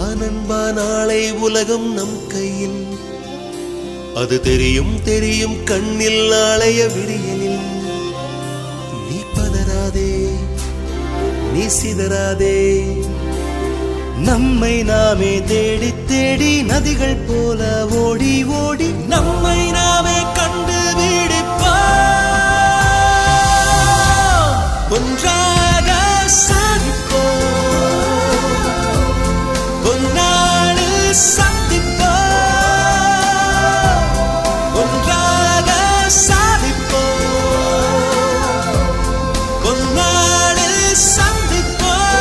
நண்பா நாளை உலகம் நம் கையில் அது தெரியும் தெரியும் கண்ணில் நாளைய விடியலில் நீ பதறாதே நீ சிதறாதே நம்மை நாமே தேடி தேடி நதிகள் போல ஓடி ஓடி நம்மை நாமே கண்டு ஒன்றாக சாதிப்போம் பொன்னாடு சந்திப்போம் ஒன்றாக சாதிப்போம் பொன்னாடு சந்திப்போம்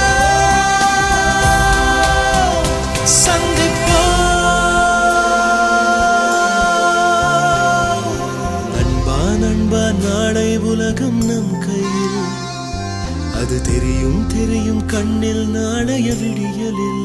சந்திப்போம் நண்பா நண்பா நாளை உலகம் நம் கையில் அது தெரியும் தெரியும் கண்ணில் நாளைய விடியலில்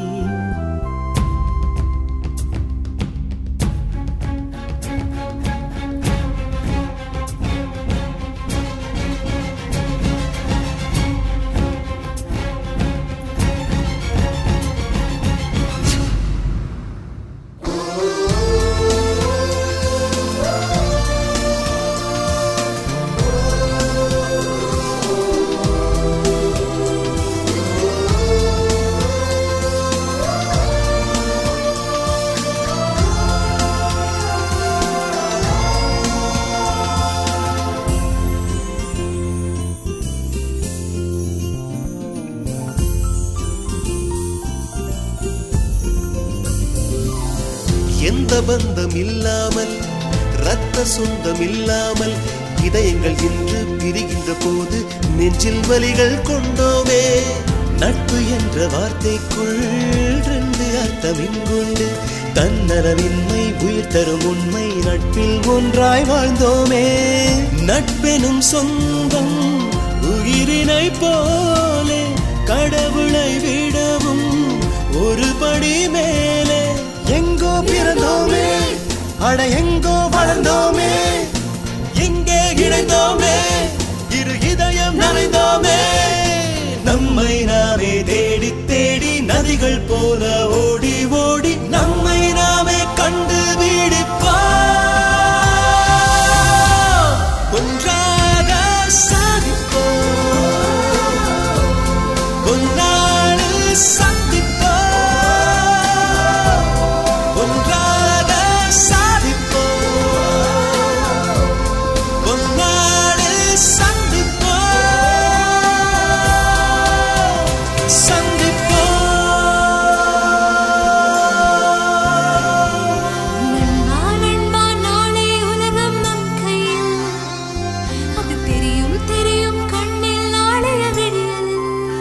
எந்த பந்தம் இல்லாமல் ரத்த சொந்தம் இல்லாமல் இதயங்கள் இன்று பிரிகின்ற போது நெஞ்சில் வலிகள் கொண்டோமே நட்பு என்ற வார்த்தைக்குள் ரெண்டு அர்த்தம் இங்குண்டு தன்னலமின்மை உயிர் தரும் உண்மை நட்பில் ஒன்றாய் வாழ்ந்தோமே நட்பெனும் சொந்தம் உயிரினை போலே கடவுளை விடவும் ஒரு படி மேலே எங்கோ பிறந்தோமே அட எங்கோ வளர்ந்தோமே எங்கே இணைந்தோமே இரு இதயம் நனைந்தோமே நம்மை நாமே தேடி தேடி நதிகள் போல ஓடி ஓடி நம்மை நாமே கண்டு ஒன்றாக சாதிப்போம் பொன்னாடு சந்திப்போம் ஒன்றாக சாதிப்போம் பொன்னாடு சந்திப்போம் சந்திப்போம் நண்பா நண்பா நாளை உலகம் நம் கையில் அது தெரியும் தெரியும் கண்ணில் நாளைய விடியலில்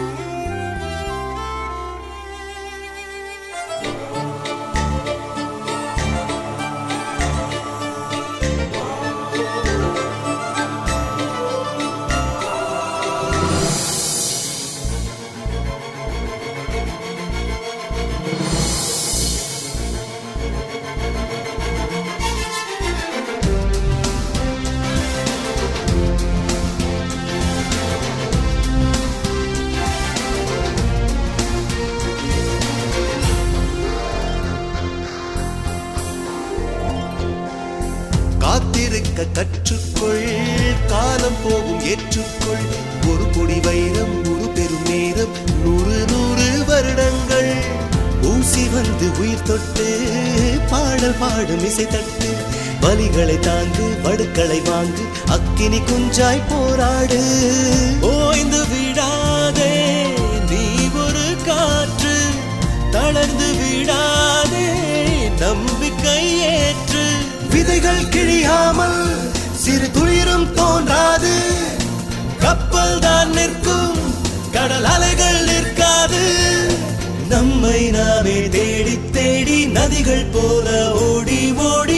காத்திருக்க கற்றுக்கொள் காலம் போகும் ஏற்றுக்கொள் ஒரு பொடி வைரம் ஒரு பெரும் நேரம் நூறு நூறு வருடங்கள் ஊசி வந்து உயிர் தொட்டு பாடல் பாடும் இசை தட்டு வலிகளை தாங்கு வடுக்களை வாங்கு அக்கினி குஞ்சாய் போராடு ஓய்ந்து விடாதே நீ ஒரு காற்று தளர்ந்து விடாதே நம்பிக்கை ஏற்று விதைகள் கிழியாமல் சிறு துளிரும் தோன்றாது கப்பல் தான் நிற்கும் கடல் அலைகள் நிற்காது நம்மை நாமே தேடி தேடி நதிகள் போல ஓடி ஓடி